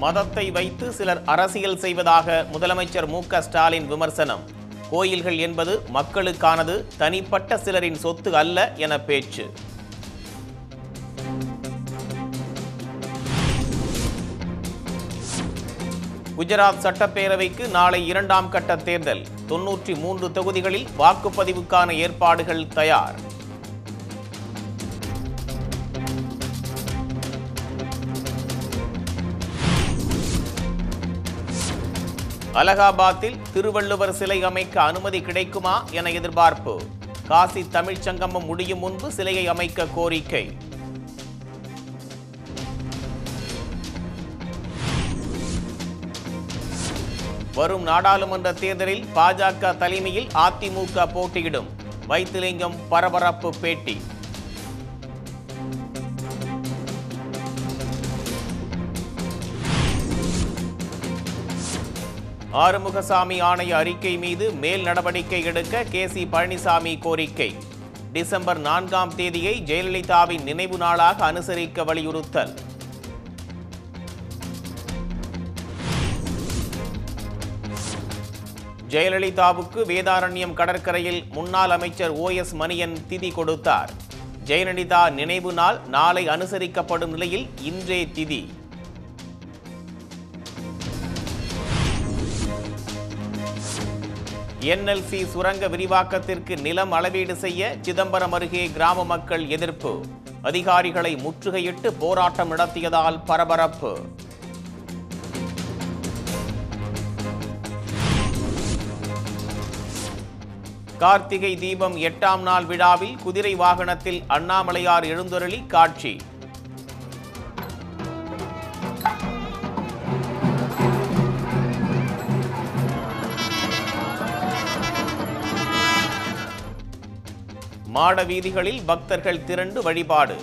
மதத்தை வைத்து சிலர் அரசியல் செய்வதாக முதலமைச்சர் மு க ஸ்டாலின் விமர்சனம் கோயில்கள் என்பது மக்களுக்கானது தனிப்பட்ட சிலரின் சொத்து அல்ல என பேச்சு குஜராத் சட்டப்பேரவைக்கு நாளை இரண்டாம் கட்ட தேர்தல் தொன்னூற்றி மூன்று தொகுதிகளில் வாக்குப்பதிவுக்கான ஏற்பாடுகள் தயார் அலகாபாத்தில் திருவள்ளுவர் சிலை அமைக்க அனுமதி கிடைக்குமா என எதிர்பார்ப்பு காசி தமிழ்ச் சங்கமம் முடியும் முன்பு சிலையை அமைக்க கோரிக்கை வரும் நாடாளுமன்ற தேர்தலில் பாஜக தலைமையில் அதிமுக போட்டியிடும் வைத்திலிங்கம் பரபரப்பு பேட்டி ஆறுமுகசாமி ஆணைய அறிக்கை மீது மேல் நடவடிக்கை எடுக்க கே சி பழனிசாமி கோரிக்கை டிசம்பர் நான்காம் தேதியை ஜெயலலிதாவின் நினைவு நாளாக அனுசரிக்க வலியுறுத்தல் ஜெயலலிதாவுக்கு வேதாரண்யம் கடற்கரையில் முன்னாள் அமைச்சர் ஓ எஸ் மணியன் திதி கொடுத்தார் ஜெயலலிதா நினைவு நாள் நாளை அனுசரிக்கப்படும் நிலையில் இன்றே திதி என்எல்சி சுரங்க விரிவாக்கத்திற்கு நிலம் அளவீடு செய்ய சிதம்பரம் அருகே கிராம மக்கள் எதிர்ப்பு அதிகாரிகளை முற்றுகையிட்டு போராட்டம் நடத்தியதால் பரபரப்பு கார்த்திகை தீபம் எட்டாம் நாள் விழாவில் குதிரை வாகனத்தில் அண்ணாமலையார் எழுந்தருளி காட்சி மாட வீதிகளில் பக்தர்கள் திரண்டு வழிபாடு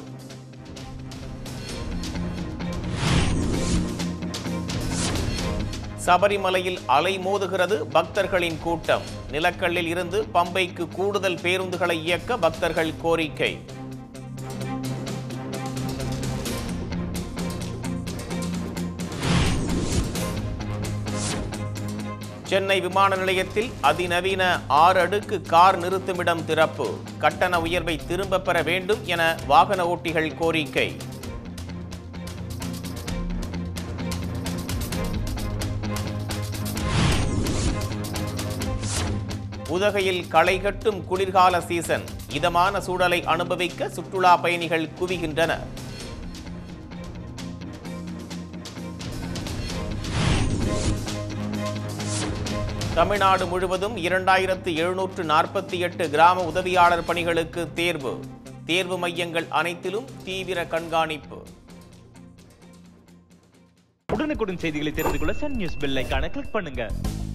சபரிமலையில் அலை மோதுகிறது பக்தர்களின் கூட்டம் நிலக்கல்லில் இருந்து பம்பைக்கு கூடுதல் பேருந்துகளை இயக்க பக்தர்கள் கோரிக்கை சென்னை விமான நிலையத்தில் அதிநவீன ஆறு அடுக்கு கார் நிறுத்துமிடம் திறப்பு கட்டண உயர்வை திரும்பப் பெற வேண்டும் என வாகன ஓட்டிகள் கோரிக்கை உதகையில் களை கட்டும் குளிர்கால சீசன் இதமான சூழலை அனுபவிக்க சுற்றுலா பயணிகள் குவிகின்றனர் தமிழ்நாடு முழுவதும் இரண்டாயிரத்து எழுநூற்று நாற்பத்தி எட்டு கிராம உதவியாளர் பணிகளுக்கு தேர்வு தேர்வு மையங்கள் அனைத்திலும் தீவிர கண்காணிப்பு உடனுக்குடன் செய்திகளை தெரிந்து கொள்ள சன் நியூஸ் பெல் ஐகானை கிளிக் பண்ணுங்க